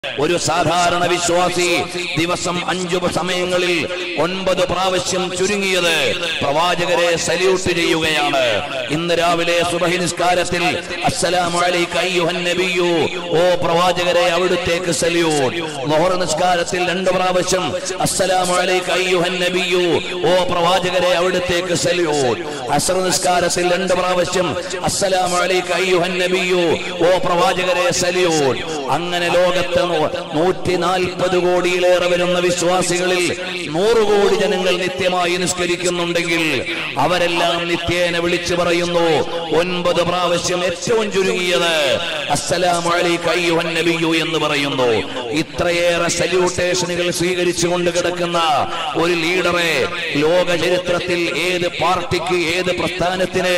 ഒരു സാധാരണ വിശ്വാസി ദിവസം അഞ്ചു സമയങ്ങളിൽ ഒൻപത് പ്രാവശ്യം ചുരുങ്ങിയത് പ്രവാചകരെ സല്യൂട്ട് ചെയ്യുകയാണ് ഇന്ന് രാവിലെ സുബഹി നിസ്കാരത്തിൽ അസ്സലാമു അലൈക അയ്യുഹൻ നബിയു ഓ പ്രവാചകരെ അവിടുത്തേക്ക് സല്യൂട്ട് മുഹർ നിസ്കാരത്തിൽ രണ്ട് പ്രാവശ്യം അസ്സലാമു അലൈക അയ്യുഹൻ നബിയു ഓ പ്രവാചകരെ അവിടുത്തേക്ക് സല്യൂട്ട് അസ്ർ നിസ്കാരത്തിൽ രണ്ട് പ്രാവശ്യം അസ്സലാമു അലൈക അയ്യുഹൻ നബിയു ഓ പ്രവാചകരെ സല്യൂട്ട് അങ്ങനെ ലോകത്ത് നൂറ്റി നാൽപ്പത് കോടിയിലേറെ വരുന്ന വിശ്വാസികളിൽ നൂറ് കോടി ജനങ്ങൾ നിത്യമായി നിസ്കരിക്കുന്നുണ്ടെങ്കിൽ അവരെല്ലാം നിത്യേന വിളിച്ചു പറയുന്നു ഒൻപത് പ്രാവശ്യം ഏറ്റവും ചുരുങ്ങിയത് അസ്സലാമു അലൈക അയ്യുഹൻ നബിയു എന്ന് പറയുന്നു ഇത്രയേറെ സല്യൂട്ടേഷനുകൾ സ്വീകരിച്ചുകൊണ്ട് കിടക്കുന്ന ഒരു ലീഡറെ ലോക ചരിത്രത്തിൽ ഏത് പാർട്ടിക്ക് ഏത് പ്രസ്ഥാനത്തിന്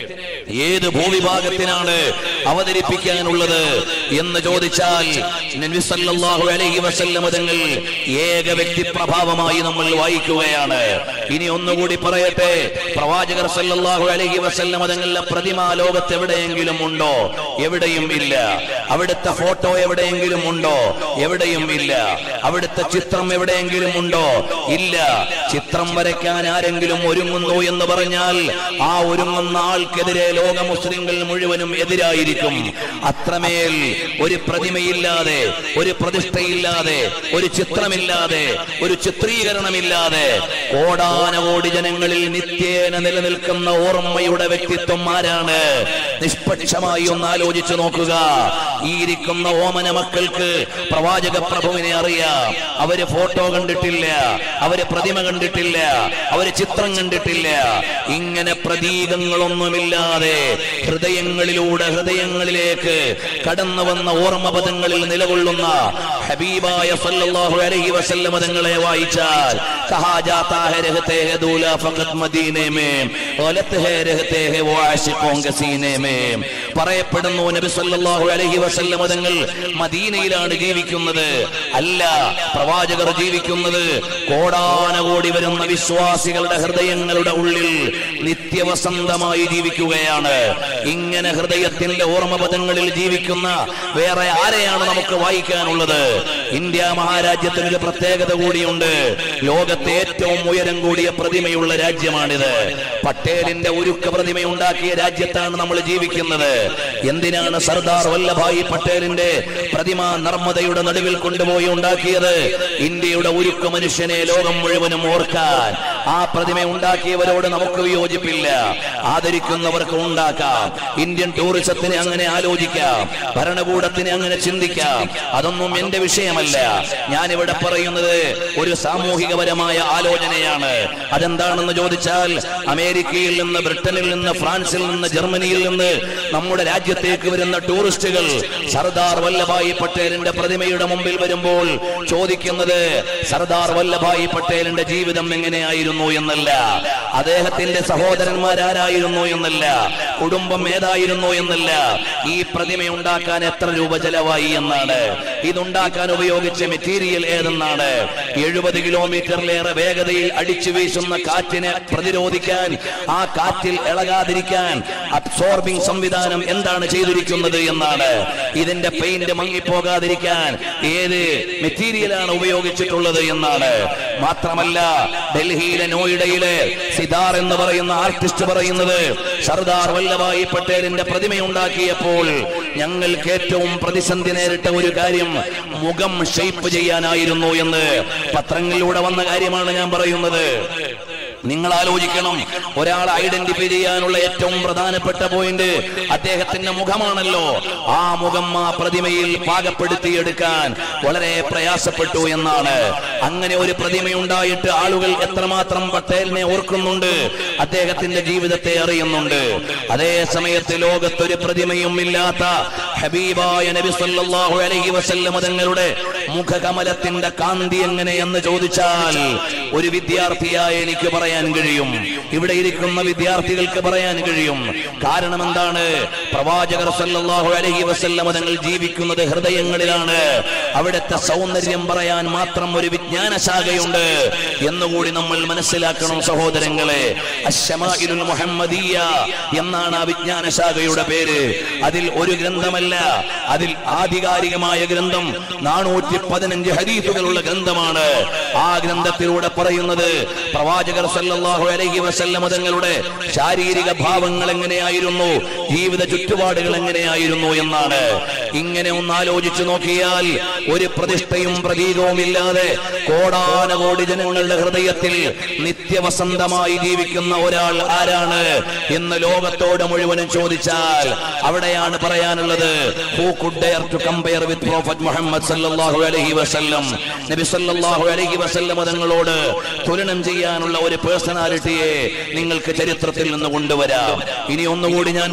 ഏത് ഭൂവിഭാഗത്തിനാണ് അവതരിപ്പിക്കാനുള്ളത് എന്ന് ചോദിച്ചാൽ നബി സല്ലല്ലാഹു അലൈഹി വസല്ലം തങ്ങൾ ഏക വ്യക്തി പ്രഭാവമായി നമ്മൾ വായിക്കുകയാണ് ഇനി ഒന്നുകൂടി പറയട്ടെ പ്രവാചകർ സല്ലല്ലാഹു അലൈഹി വസല്ലം തങ്ങളുടെ പ്രതിമ ലോകത്ത് എവിടെയെങ്കിലും ഉണ്ടോ എവിടെയും ഇല്ല അവിടുത്തെ ഫോട്ടോ എവിടെയെങ്കിലും ഉണ്ടോ എവിടെയും ഇല്ല അവിടുത്തെ ചിത്രം എവിടെയെങ്കിലും ഉണ്ടോ ഇല്ല ചിത്രം വരയ്ക്കാൻ ആരെങ്കിലും ഒരുങ്ങുന്നു എന്ന് പറഞ്ഞാൽ ആ ഒരുങ്ങുന്ന ആൾക്കെതിരെ ലോക മുസ്ലിങ്ങൾ മുഴുവനും എതിരായിരിക്കും അത്രമേൽ ഒരു പ്രതിമയില്ലാതെ ഒരു പ്രതിഷ്ഠയില്ലാതെ ഒരു ചിത്രമില്ലാതെ ഒരു ചിത്രീകരണമില്ലാതെ കോടാനകോടി ജനങ്ങളിൽ നിത്യേന നിലനിൽക്കുന്ന ഓർമ്മയുടെ വ്യക്തിത്വം ആരാണ് നിഷ്പക്ഷമായി ഒന്ന് ആലോചിച്ചു നോക്കുക ഈ ഇരിക്കുന്ന ഓമന മക്കൾക്ക് പ്രവാചക പ്രഭുവിനെ അറിയാം അവര് ഫോട്ടോ കണ്ടിട്ടില്ല അവര് പ്രതിമ കണ്ടിട്ടില്ല അവര് ചിത്രം കണ്ടിട്ടില്ല ഇങ്ങനെ പ്രതീകങ്ങളൊന്നുമില്ലാതെ ഹൃദയങ്ങളിലൂടെ ഹൃദയങ്ങളിലേക്ക് കടന്നു വന്ന ഓർമ്മ പദങ്ങളിൽ നിലകൊള്ളുന്ന ഹബീബായ സല്ലല്ലാഹു അലൈഹി വസല്ലം തങ്ങളെ വായിച്ചാൽ കഹാ ജാതാ ഹെ രഹത്തെ ഹെ ദൂല ഫഖത് മദീനെ മേ ഗലത് ഹെ രഹത്തെ ഹെ വോ ആശിഖോं के सीने में പറയപ്പെടുന്നു നബി സല്ലല്ലാഹു അലൈഹി വസല്ലം തങ്ങൾ മദീനയിലാണ് ജീവിക്കുന്നത് അല്ല പ്രവാചകർ ജീവിക്കുന്നത് കോടാനകോടി വരുന്ന വിശ്വാസികളുടെ ഹൃദയങ്ങളുടെ ഉള്ളിൽ നിത്യവസന്തമായി ജീവിക്കുകയാണ് ഇങ്ങനെ ഹൃദയത്തിന്റെ ഓർമ്മപദങ്ങളിൽ ജീവിക്കുന്ന വേറെ ആരെയാണ് നമുക്ക് വായിക്കാനുള്ളത് ഇന്ത്യ മഹാരാജ്യത്തിന് ഒരു പ്രത്യേകത കൂടിയുണ്ട് ലോകത്തെ ഏറ്റവും ഉയരം കൂടിയ പ്രതിമയുള്ള രാജ്യമാണിത് പട്ടേലിന്റെ ഉരുക്ക പ്രതിമ ഉണ്ടാക്കിയ രാജ്യത്താണ് നമ്മൾ ജീവിക്കുന്നത് എന്തിനാണ് സർദാർ വല്ലഭായി പട്ടേലിന്റെ പ്രതിമ നർമ്മദയുടെ നടുവിൽ കൊണ്ടുപോയി ഉണ്ടാക്കിയത് ഇന്ത്യയുടെ ഉരുക്ക മനുഷ്യനെ ലോകം മുഴുവനും ഓർക്കാൻ ആ പ്രതിമ ഉണ്ടാക്കിയവരോട് നമുക്ക് വിയോജിപ്പില്ല ആദരിക്കുന്നവർക്ക് ഉണ്ടാക്കാം ഇന്ത്യൻ ടൂറിസത്തിന് അങ്ങനെ ആലോചിക്കാം ഭരണകൂടത്തിന് അങ്ങനെ ചിന്തിക്കാം അതൊന്നും എന്റെ വിഷയമല്ല ഞാൻ ഇവിടെ പറയുന്നത് ഒരു സാമൂഹികപരമായ ആലോചനയാണ് അതെന്താണെന്ന് ചോദിച്ചാൽ അമേരിക്കയിൽ നിന്ന് ബ്രിട്ടനിൽ നിന്ന് ഫ്രാൻസിൽ നിന്ന് ജർമ്മനിയിൽ നിന്ന് നമ്മുടെ രാജ്യത്തേക്ക് വരുന്ന ടൂറിസ്റ്റുകൾ സർദാർ വല്ലഭായി പട്ടേലിന്റെ പ്രതിമയുടെ മുമ്പിൽ വരുമ്പോൾ ചോദിക്കുന്നത് സർദാർ വല്ലഭായി പട്ടേലിന്റെ ജീവിതം എങ്ങനെയായിരുന്നു എന്നല്ല അദ്ദേഹത്തിന്റെ സഹോദരന്മാരാരായിരുന്നു എന്നല്ല കുടുംബം ഏതായിരുന്നു എന്നല്ല ഈ പ്രതിമ ഉണ്ടാക്കാൻ എത്ര രൂപ ചെലവായി എന്നാണ് ഇതുണ്ടാക്കാൻ ഉപയോഗിച്ച മെറ്റീരിയൽ ഏതെന്നാണ് എഴുപത് കിലോമീറ്ററിലേറെ വേഗതയിൽ അടിച്ചു വീശുന്ന കാറ്റിനെ പ്രതിരോധിക്കാൻ ആ കാറ്റിൽ ഇളകാതിരിക്കാൻ അബ്സോർബിംഗ് സംവിധാനം എന്താണ് ചെയ്തിരിക്കുന്നത് എന്നാണ് ഇതിന്റെ പെയിന്റ് മങ്ങിപ്പോകാതിരിക്കാൻ ഏത് മെറ്റീരിയലാണ് ഉപയോഗിച്ചിട്ടുള്ളത് എന്നാണ് മാത്രമല്ല ഡൽഹിയിലെ നോയിഡയിലെ സിതാർ എന്ന് പറയുന്ന ആർട്ടിസ്റ്റ് പറയുന്നത് സർദാർ വല്ലഭായി പട്ടേലിന്റെ പ്രതിമയുണ്ടാക്കിയപ്പോൾ ഞങ്ങൾക്ക് ഏറ്റവും പ്രതിസന്ധി നേരിട്ട ഒരു കാര്യം മുഖം ഷെയ്പ്പ് ചെയ്യാനായിരുന്നു എന്ന് പത്രങ്ങളിലൂടെ വന്ന കാര്യമാണ് ഞാൻ പറയുന്നത് നിങ്ങൾ ആലോചിക്കണം ഒരാളെ ഐഡന്റിഫൈ ചെയ്യാനുള്ള ഏറ്റവും പ്രധാനപ്പെട്ട പോയിന്റ് അദ്ദേഹത്തിന്റെ മുഖമാണല്ലോ ആ മുഖം ആ പ്രതിമയിൽ പാകപ്പെടുത്തിയെടുക്കാൻ വളരെ പ്രയാസപ്പെട്ടു എന്നാണ് അങ്ങനെ ഒരു പ്രതിമയുണ്ടായിട്ട് ആളുകൾ എത്രമാത്രം പട്ടേലിനെ ഓർക്കുന്നുണ്ട് അദ്ദേഹത്തിന്റെ ജീവിതത്തെ അറിയുന്നുണ്ട് അതേ സമയത്ത് ലോകത്തൊരു പ്രതിമയും ഇല്ലാത്ത ഹബീബായ നബി സല്ലല്ലാഹു അലൈഹി വസല്ലം തങ്ങളുടെ മുഖകമലത്തിന്റെ കാന്തി എങ്ങനെയെന്ന് ചോദിച്ചാൽ ഒരു വിദ്യാർത്ഥിയായ എനിക്ക് പറയാൻ കഴിയും ഇവിടെ ഇരിക്കുന്ന വിദ്യാർത്ഥികൾക്ക് പറയാൻ കഴിയും കാരണം എന്താണ് പ്രവാചകർ സല്ലല്ലാഹു അലൈഹി വസല്ലം തങ്ങൾ ജീവിക്കുന്നത് ഹൃദയങ്ങളിലാണ് അവിടുത്തെ സൗന്ദര്യം പറയാൻ മാത്രം ഒരു വിജ്ഞാന ശാഖയുണ്ട് എന്നുകൂടി നമ്മൾ മനസ്സിലാക്കണം സഹോദരങ്ങളെ അശ്ശമാഇലുൽ മുഹമ്മദീയ എന്നാണ് ആ വിജ്ഞാന ശാഖയുടെ പേര് അതിൽ ഒരു ഗ്രന്ഥമല്ല ഗ്രന്ഥമല്ല അതിൽ ആധികാരികമായ ഗ്രന്ഥം നാനൂറ്റി പതിനഞ്ച് ഹരീത്തുകളുള്ള ഗ്രന്ഥമാണ് ആ ഗ്രന്ഥത്തിലൂടെ പറയുന്നത് പ്രവാചകർ സല്ലല്ലാഹു അലൈഹി വസല്ലമ തങ്ങളുടെ ശാരീരിക ഭാവങ്ങൾ എങ്ങനെയായിരുന്നു ജീവിത ചുറ്റുപാടുകൾ എങ്ങനെയായിരുന്നു എന്നാണ് ഇങ്ങനെ ഒന്ന് ആലോചിച്ചു നോക്കിയാൽ ഒരു പ്രതിഷ്ഠയും പ്രതീകവും ഇല്ലാതെ കോടാനകോടി ജനങ്ങളുടെ ഹൃദയത്തിൽ നിത്യവസന്തമായി ജീവിക്കുന്ന ഒരാൾ ആരാണ് എന്ന് ലോകത്തോട് മുഴുവനും ചോദിച്ചാൽ അവിടെയാണ് പറയാനുള്ളത് who could dare to compare with prophet Muhammad സല്ലല്ലാഹു അലൈഹി വസല്ലം നബി സല്ലല്ലാഹു അലൈഹി വസല്ലം തങ്ങളോട് തുലനം ചെയ്യാനുള്ള ഒരു പേഴ്സണാലിറ്റിയെ നിങ്ങൾക്ക് ചരിത്രത്തിൽ നിന്ന് കൊണ്ടുവരാം ഇനി ഒന്നുകൂടി ഞാൻ